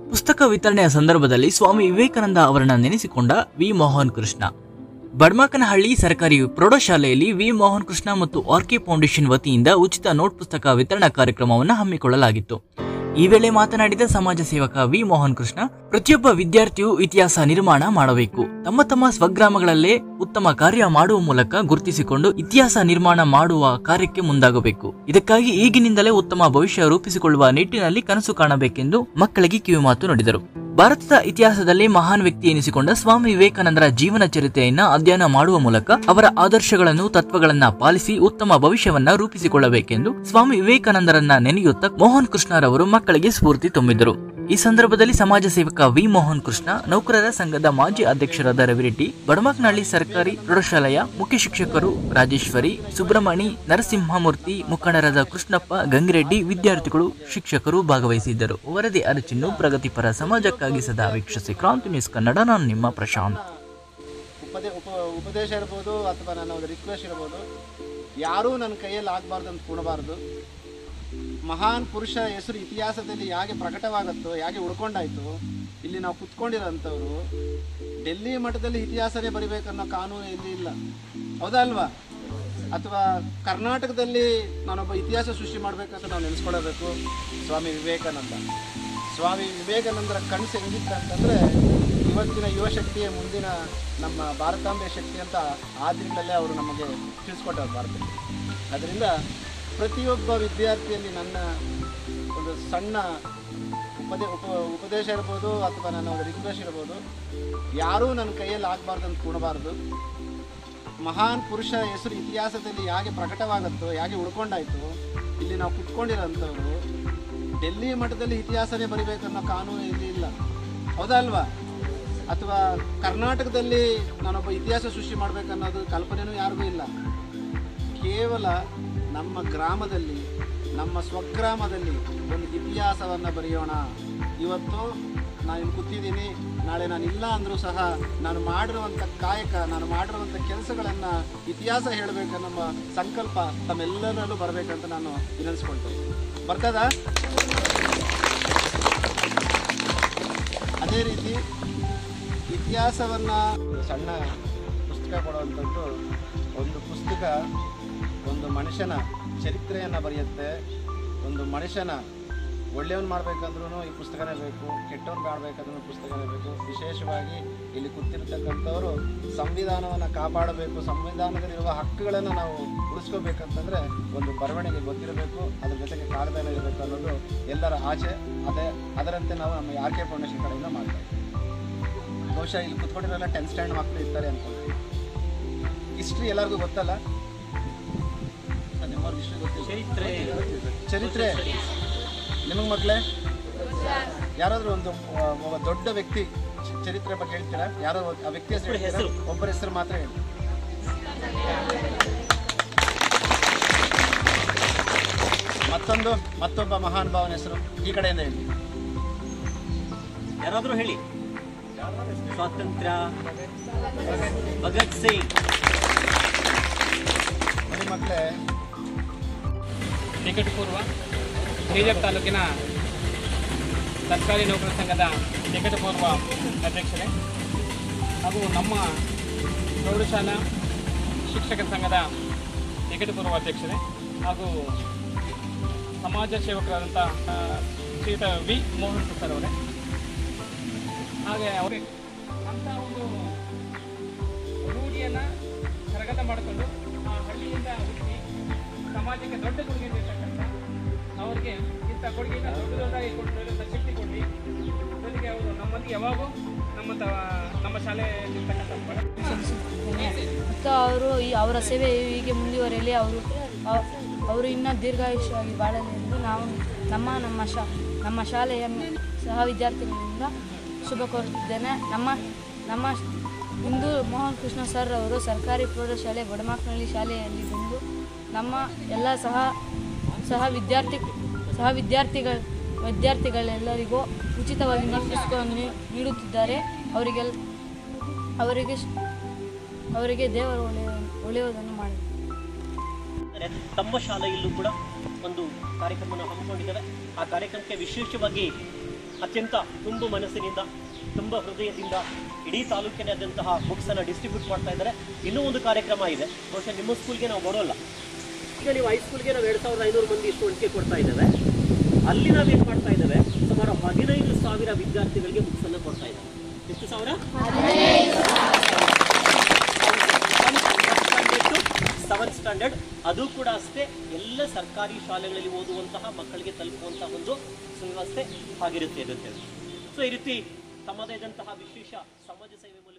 ಪುಸ್ತಕ ವಿತರಣೆಯ ಸಂದರ್ಭದಲ್ಲಿ ಸ್ವಾಮಿ ವಿವೇಕಾನಂದ ಅವರನ್ನ ನೆನೆಸಿಕೊಂಡ ವಿ ಮೋಹನ್ ಕೃಷ್ಣ ಬಡ್ಮಾಕನಹಳ್ಳಿ ಸರ್ಕಾರಿ ಪ್ರೌಢಶಾಲೆಯಲ್ಲಿ ವಿ ಮೋಹನ್ ಕೃಷ್ಣ ಮತ್ತು ಆರ್ಕೆ ಫೌಂಡೇಶನ್ ವತಿಯಿಂದ ಉಚಿತ ನೋಟ್ ಪುಸ್ತಕ ವಿತರಣಾ ಕಾರ್ಯಕ್ರಮವನ್ನು ಹಮ್ಮಿಕೊಳ್ಳಲಾಗಿತ್ತು ಈ ವೇಳೆ ಮಾತನಾಡಿದ ಸಮಾಜ ಸೇವಕ ವಿ ಮೋಹನ್ ಕೃಷ್ಣ ಪ್ರತಿಯೊಬ್ಬ ವಿದ್ಯಾರ್ಥಿಯು ಇತಿಹಾಸ ನಿರ್ಮಾಣ ಮಾಡಬೇಕು ತಮ್ಮ ತಮ್ಮ ಸ್ವಗ್ರಾಮಗಳಲ್ಲೇ ಉತ್ತಮ ಕಾರ್ಯ ಮಾಡುವ ಮೂಲಕ ಗುರುತಿಸಿಕೊಂಡು ಇತಿಹಾಸ ನಿರ್ಮಾಣ ಮಾಡುವ ಕಾರ್ಯಕ್ಕೆ ಮುಂದಾಗಬೇಕು ಇದಕ್ಕಾಗಿ ಈಗಿನಿಂದಲೇ ಉತ್ತಮ ಭವಿಷ್ಯ ರೂಪಿಸಿಕೊಳ್ಳುವ ನಿಟ್ಟಿನಲ್ಲಿ ಕನಸು ಕಾಣಬೇಕೆಂದು ಮಕ್ಕಳಿಗೆ ಕಿವಿಮಾತು ನುಡಿದರು ಭಾರತದ ಇತಿಹಾಸದಲ್ಲಿ ಮಹಾನ್ ವ್ಯಕ್ತಿ ಎನಿಸಿಕೊಂಡ ಸ್ವಾಮಿ ವಿವೇಕಾನಂದರ ಜೀವನ ಚರಿತ್ರೆಯನ್ನ ಅಧ್ಯಯನ ಮಾಡುವ ಮೂಲಕ ಅವರ ಆದರ್ಶಗಳನ್ನು ತತ್ವಗಳನ್ನ ಪಾಲಿಸಿ ಉತ್ತಮ ಭವಿಷ್ಯವನ್ನ ರೂಪಿಸಿಕೊಳ್ಳಬೇಕೆಂದು ಸ್ವಾಮಿ ವಿವೇಕಾನಂದರನ್ನ ನೆನೆಯುತ್ತಾ ಮೋಹನ್ ಕೃಷ್ಣರವರು ಮಕ್ಕಳಿಗೆ ಸ್ಫೂರ್ತಿ ತುಂಬಿದರು ಈ ಸಂದರ್ಭದಲ್ಲಿ ಸಮಾಜ ಸೇವಕ ವಿ ಮೋಹನ್ ಕೃಷ್ಣ ನೌಕರರ ಸಂಘದ ಮಾಜಿ ಅಧ್ಯಕ್ಷರಾದ ರವಿರೆಡ್ಡಿ ಬಡಮಕ್ನಹಳ್ಳಿ ಸರ್ಕಾರಿ ಪ್ರೌಢಶಾಲೆಯ ಮುಖ್ಯ ಶಿಕ್ಷಕರು ರಾಜೇಶ್ವರಿ ಸುಬ್ರಹ್ಮಣಿ ನರಸಿಂಹಮೂರ್ತಿ ಮುಖಂಡರಾದ ಕೃಷ್ಣಪ್ಪ ಗಂಗಿರೆಡ್ಡಿ ವಿದ್ಯಾರ್ಥಿಗಳು ಶಿಕ್ಷಕರು ಭಾಗವಹಿಸಿದ್ದರು ವರದಿ ಅರಚಿನ್ನು ಪ್ರಗತಿಪರ ಸಮಾಜಕ್ಕಾಗಿ ಸದಾ ವೀಕ್ಷಿಸಿ ಕ್ರಾಂತಿ ನ್ಯೂಸ್ ಕನ್ನಡ ನಾನು ನಿಮ್ಮ ಪ್ರಶಾಂತ್ ಉಪದೇ ಉಪ ಉಪದೇಶ ಇರ್ಬೋದು ಅಥವಾ ನನ್ನ ಒಂದು ರಿಕ್ವೆಸ್ಟ್ ಇರ್ಬೋದು ಯಾರೂ ನನ್ನ ಕೈಯಲ್ಲಿ ಆಗಬಾರ್ದು ಅಂತ ಕೂಡಬಾರ್ದು ಮಹಾನ್ ಪುರುಷ ಹೆಸರು ಇತಿಹಾಸದಲ್ಲಿ ಹೇಗೆ ಪ್ರಕಟವಾಗುತ್ತೋ ಹೇಗೆ ಉಳ್ಕೊಂಡಾಯ್ತು ಇಲ್ಲಿ ನಾವು ಕುತ್ಕೊಂಡಿರೋಂಥವ್ರು ಡೆಲ್ಲಿ ಮಟ್ಟದಲ್ಲಿ ಇತಿಹಾಸನೇ ಬರಿಬೇಕನ್ನೋ ಕಾನೂನು ಇಲ್ಲಿ ಇಲ್ಲ ಹೌದಾ ಅಲ್ವಾ ಅಥವಾ ಕರ್ನಾಟಕದಲ್ಲಿ ನಾನೊಬ್ಬ ಇತಿಹಾಸ ಸೃಷ್ಟಿ ಮಾಡಬೇಕಂತ ನಾವು ನೆನೆಸ್ಕೊಳ್ಳಬೇಕು ಸ್ವಾಮಿ ವಿವೇಕಾನಂದ ಸ್ವಾಮಿ ವಿವೇಕಾನಂದರ ಕನಸು ಹೆಂಗಿತ್ತು ಅಂತಂದರೆ ಇವತ್ತಿನ ಯುವ ಶಕ್ತಿಯ ಮುಂದಿನ ನಮ್ಮ ಭಾರತಾಂಬೆ ಶಕ್ತಿ ಅಂತ ಆ ದಿನಗಳಲ್ಲೇ ಅವರು ನಮಗೆ ತಿಳಿಸ್ಕೊಟ್ಟರು ಭಾರತದಲ್ಲಿ ಅದರಿಂದ ಪ್ರತಿಯೊಬ್ಬ ವಿದ್ಯಾರ್ಥಿಯಲ್ಲಿ ನನ್ನ ಒಂದು ಸಣ್ಣ ಉಪದೇ ಉಪ ಉಪದೇಶ ಇರ್ಬೋದು ಅಥವಾ ನನ್ನ ಒಂದು ರಿಕ್ವೆಸ್ಟ್ ಇರ್ಬೋದು ಯಾರೂ ನನ್ನ ಕೈಯಲ್ಲಿ ಆಗಬಾರ್ದು ಅಂತ ಕೂಡಬಾರ್ದು ಮಹಾನ್ ಪುರುಷ ಹೆಸರು ಇತಿಹಾಸದಲ್ಲಿ ಹೇಗೆ ಪ್ರಕಟವಾಗುತ್ತೋ ಹೇಗೆ ಉಳ್ಕೊಂಡಾಯ್ತು ಇಲ್ಲಿ ನಾವು ಕುತ್ಕೊಂಡಿರೋಂಥವ್ರು ಡೆಲ್ಲಿ ಮಟ್ಟದಲ್ಲಿ ಇತಿಹಾಸನೇ ಬರಿಬೇಕನ್ನೋ ಕಾನೂನು ಇಲ್ಲಿ ಇಲ್ಲ ಹೌದಾ ಅಲ್ವಾ ಅಥವಾ ಕರ್ನಾಟಕದಲ್ಲಿ ನಾನೊಬ್ಬ ಇತಿಹಾಸ ಸೃಷ್ಟಿ ಮಾಡಬೇಕನ್ನೋದು ಕಲ್ಪನೆಯೂ ಯಾರಿಗೂ ಇಲ್ಲ ಕೇವಲ ನಮ್ಮ ಗ್ರಾಮದಲ್ಲಿ ನಮ್ಮ ಸ್ವಗ್ರಾಮದಲ್ಲಿ ಒಂದು ಇತಿಹಾಸವನ್ನು ಬರೆಯೋಣ ಇವತ್ತು ನಾನು ಇಲ್ಲಿ ಕೂತಿದ್ದೀನಿ ನಾಳೆ ನಾನು ಇಲ್ಲ ಅಂದರೂ ಸಹ ನಾನು ಮಾಡಿರುವಂಥ ಕಾಯಕ ನಾನು ಮಾಡಿರುವಂಥ ಕೆಲಸಗಳನ್ನು ಇತಿಹಾಸ ಹೇಳಬೇಕನ್ನೋ ಸಂಕಲ್ಪ ತಮ್ಮೆಲ್ಲರಲ್ಲೂ ಬರಬೇಕಂತ ನಾನು ವಿನಂತಿಸ್ಕೊಳ್ತೇನೆ ಬರ್ತದ ಅದೇ ರೀತಿ ಇತಿಹಾಸವನ್ನು ಸಣ್ಣ ಪುಸ್ತಕ ಕೊಡುವಂಥದ್ದು ಒಂದು ಪುಸ್ತಕ ಒಂದು ಮನುಷ್ಯನ ಚರಿತ್ರೆಯನ್ನು ಬರೆಯುತ್ತೆ ಒಂದು ಮನುಷ್ಯನ ಒಳ್ಳೆಯವನು ಮಾಡಬೇಕಂದ್ರೂ ಈ ಪುಸ್ತಕನೇ ಬೇಕು ಕೆಟ್ಟವನು ಮಾಡಬೇಕಂದ್ರೂ ಪುಸ್ತಕನೇ ಬೇಕು ವಿಶೇಷವಾಗಿ ಇಲ್ಲಿ ಕೂತಿರ್ತಕ್ಕಂಥವರು ಸಂವಿಧಾನವನ್ನು ಕಾಪಾಡಬೇಕು ಸಂವಿಧಾನದಲ್ಲಿರುವ ಹಕ್ಕುಗಳನ್ನು ನಾವು ಉಳಿಸ್ಕೋಬೇಕಂತಂದರೆ ಒಂದು ಬರವಣಿಗೆ ಗೊತ್ತಿರಬೇಕು ಅದ್ರ ಜೊತೆಗೆ ಕಾಗದನ ಇರಬೇಕು ಅನ್ನೋದು ಎಲ್ಲರ ಆಸೆ ಅದೇ ಅದರಂತೆ ನಾವು ನಮ್ಮ ಆರ್ ಕೆ ಫೌಂಡೇಶನ್ ಕಡೆಯಿಂದ ಮಾಡ್ತಾ ಇದ್ದೀವಿ ಬಹುಶಃ ಇಲ್ಲಿ ಕುತ್ಕೊಂಡಿರೋಲ್ಲ ಟೆಂತ್ ಸ್ಟ್ಯಾಂಡ್ ಮಕ್ಕಳು ಇರ್ತಾರೆ ಅನ್ಕೊಂಡು ಹಿಸ್ಟ್ರಿ ಎಲ್ಲರಿಗೂ ಗೊತ್ತಲ್ಲ ನಿಮ್ಮವ್ರಿಗೆ ಹಿಸ್ಟ್ರಿ ಗೊತ್ತಿಲ್ಲ ಚರಿತ್ರೆ ನಿಮಗೆ ಮಕ್ಕಳೇ ಯಾರಾದರೂ ಒಂದು ಆ, ಒಬ್ಬ ದೊಡ್ಡ ವ್ಯಕ್ತಿ ಚ- ಚರಿತ್ರೆ ಬಗ್ಗೆ ಹೇಳ್ತೀರಾ ಯಾರೋ ಒಬ್ಬ- ಆ ವ್ಯಕ್ತಿ ಹೆಸರು ಹೇಳ್ತೀರಾ? ಒಬ್ಬರ ಹೆಸರು ಮಾತ್ರ ಹೇಳಿ ಮತ್ತೊಂದು ಮತ್ತೊಬ್ಬ ಮಹಾನ್ ಭಾವನ ಹೆಸರು ಈ ಕಡೆಯಿಂದ ಹೇಳಿ ಯಾರಾದರೂ ಹೇಳಿ ಸ್ವಾತಂತ್ರ್ಯ ಭಗತ್ ಸಿಂಗ್ ನೋಡಿ ಮಕ್ಕಳೇ ನಿಕಟಪೂರ್ವ ಬೀದರ್ ತಾಲೂಕಿನ ಸರ್ಕಾರಿ ನೌಕರ ಸಂಘದ ನಿಕಟಪೂರ್ವ ಅಧ್ಯಕ್ಷರೇ ಹಾಗೂ ನಮ್ಮ ಪ್ರೌಢಶಾಲಾ ಶಿಕ್ಷಕರ ಸಂಘದ ನಿಕಟಪೂರ್ವ ಅಧ್ಯಕ್ಷರೇ ಹಾಗೂ ಸಮಾಜ ಸೇವಕರಾದಂಥ ಆ, ಶ್ರೀಯುತ ವಿ ಮೋಹನ್ ಸರ್ ಅವರೇ ಹಾಗೆ ಅವರೇ ಅಂತ ಒಂದು ರೂಢಿಯನ್ನು ಕರಗತ ಮಾಡಿಕೊಂಡು ಆ ಹಳ್ಳಿಯಿಂದ ಹುಟ್ಟಿ ಸಮಾಜಕ್ಕೆ ದೊಡ್ಡ ಕೊಡುಗೆ ನೀಡ್ತಕ್ಕಂಥ ಅವರಿಗೆ ಇಂಥ ಕೊಡುಗೆಯನ್ನು ದೊಡ್ಡ ದೊಡ್ಡದಾಗಿ ಕೊಡುವಂಥ ಶಕ್ತಿ ಕೊಡಲಿ ಜೊತೆಗೆ ಅವರು ನಮ್ಮೊಂದಿಗೆ ಯಾವಾಗೂ ನಮ್ಮ ತ ನಮ್ಮ ಶಾಲೆಯಲ್ಲಿರ್ತಕ್ಕಂಥ ಬಡ ಮತ್ತು ಅವರು ಈ ಅವರ ಸೇವೆ ಹೀಗೆ ಮುಂದುವರಿಯಲಿ ಅವರು ಅವ್- ಅವರು ಇನ್ನೂ ದೀರ್ಘಾಯುಷ್ಯವಾಗಿ ಬಾಳಲಿ ಎಂದು ನಾವು ನಮ್ಮ ನಮ್ಮ ಶಾ ನಮ್ಮ ಶಾಲೆಯ ಸಹ ವಿದ್ಯಾರ್ಥಿಗಳಿಂದ ಶುಭ ಕೋರುತ್ತಿದ್ದೇನೆ ನಮ್ಮ ನಮ್ಮ ಇಂದು ಮೋಹನ್ ಕೃಷ್ಣ ಸರ್ ಅವರು ಸರ್ಕಾರಿ ಪ್ರೌಢಶಾಲೆ ಬಡಮಾಕ್ನಳ್ಳಿ ಶಾಲೆಯಲ್ಲಿ ಬಂದು ನಮ್ಮ ಎಲ್ಲ ಸಹ ಸಹ ವಿದ್ಯಾರ್ಥಿ ಸಹ ವಿದ್ಯಾರ್ಥಿಗಳ ವಿದ್ಯಾರ್ಥಿಗಳೆಲ್ಲರಿಗೂ ಉಚಿತವಾಗಿ ನೋಟ್ ಪುಸ್ತಕವನ್ನು ನೀ- ನೀಡುತ್ತಿದ್ದಾರೆ ಅವರಿಗೆಲ್ಲ ಅವರಿಗೆ ಶ್- ಅವರಿಗೆ ದೇವರು ಒಳ್ಳೆಯ ಒಳ್ಳೆಯದನ್ನು ಮಾಡಿ ಅಂದರೆ ತಮ್ಮ ಶಾಲೆಯಲ್ಲೂ ಕೂಡ ಒಂದು ಕಾರ್ಯಕ್ರಮವನ್ನು ಹಮ್ಮಿಕೊಂಡಿದ್ದೇವೆ ಆ ಕಾರ್ಯಕ್ರಮಕ್ಕೆ ವಿಶೇಷವಾಗಿ ಅತ್ಯಂತ ತುಂಬು ಮನಸ್ಸಿನಿಂದ ತುಂಬ ಹೃದಯದಿಂದ ಇಡೀ ತಾಲೂಕಿನಾದ್ಯಂತಹ ಬುಕ್ಸ್ ಅನ್ನ ಡಿಸ್ಟ್ರಿಬ್ಯೂಟ್ ಮಾಡ್ತಾ ಇದ್ದಾರೆ ಇನ್ನೂ ಒಂದು ಕಾರ್ಯಕ್ರಮ ಇದೆ ಬಹುಶಃ ನಿಮ್ಮ ಸ್ಕೂಲ್ಗೆ ನಾವು ಬರೋಲ್ಲ ಈಗ ನೀವು ಹೈಸ್ಕೂಲ್ಗೆ ನಾವು ಎರಡು ಸಾವಿರದ ಐನೂರು ಮಂದಿ ಇಷ್ಟು ಒಟ್ಟಿಗೆ ಕೊಡ್ತಾ ಇದ್ದೇವೆ ಅಲ್ಲಿ ನಾವೇನು ಮಾಡ್ತಾ ಇದ್ದೇವೆ ಸುಮಾರು ಹದಿನೈದು ಸಾವಿರ ವಿದ್ಯಾರ್ಥಿಗಳಿಗೆ ಬುಕ್ಸ್ ಅನ್ನು ಕೊಡ್ತಾ ಇದ್ದೇವೆ ಎಷ್ಟು ಸಾವಿರ ಸೆವೆಂತ್ ಸ್ಟ್ಯಾಂಡರ್ಡ್ ಅದು ಕೂಡ ಅಷ್ಟೇ ಎಲ್ಲ ಸರ್ಕಾರಿ ಶಾಲೆಗಳಲ್ಲಿ ಓದುವಂತಹ ಮಕ್ಕಳಿಗೆ ತಲುಪುವಂತಹ ಒಂದು ಸುವ್ಯವಸ್ಥೆ ಆಗಿರುತ್ತೆ ಅಂತ ಹೇಳಿ ಸೊ ಈ ರೀತಿ ತಮ್ಮದೇ ಆದಂತಹ ವಿಶೇಷ ಸಮಾಜ ಸೇವೆ ಮೂಲಕ